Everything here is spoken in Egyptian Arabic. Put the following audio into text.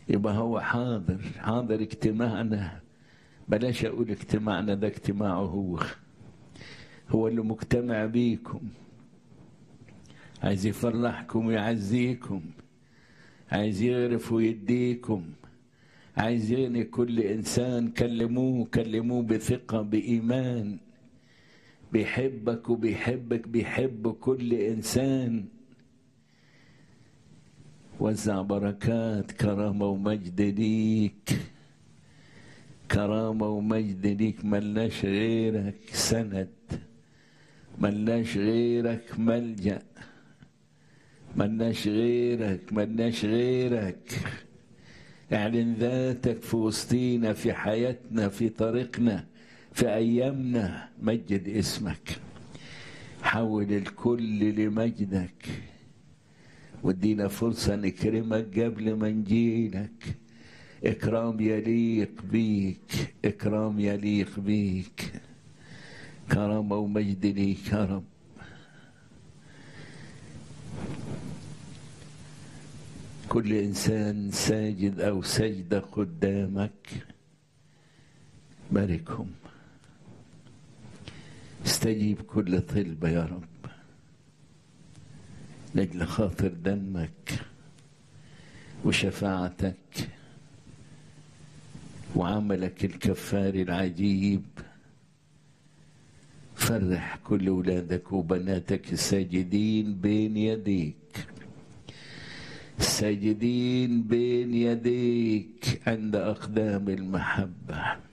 يبقى هو حاضر حاضر اجتماعنا بلاش اقول اجتماعنا ده اجتماعه هو هو اللي مجتمع بيكم عايز يفرحكم ويعزيكم عايز يغرف ويديكم عايزين كل انسان كلموه كلموه بثقه بايمان بيحبك وبيحبك بيحب كل انسان وزع بركات كرامه ومجد ليك كرامه ومجد ليك ملناش غيرك سند ملناش غيرك ملجأ ملناش غيرك ملناش غيرك اعلن ذاتك في وسطينا في حياتنا في طريقنا في ايامنا مجد اسمك حول الكل لمجدك وادينا فرصه نكرمك قبل ما نجيلك اكرام يليق بيك اكرام يليق بيك كرامه ومجد ليك يا رب كل انسان ساجد او سجده قدامك باركهم استجيب كل طلبه يا رب لاجل خاطر دمك وشفاعتك وعملك الكفار العجيب فرح كل ولادك وبناتك الساجدين بين يديك ساجدين بين يديك عند أقدام المحبة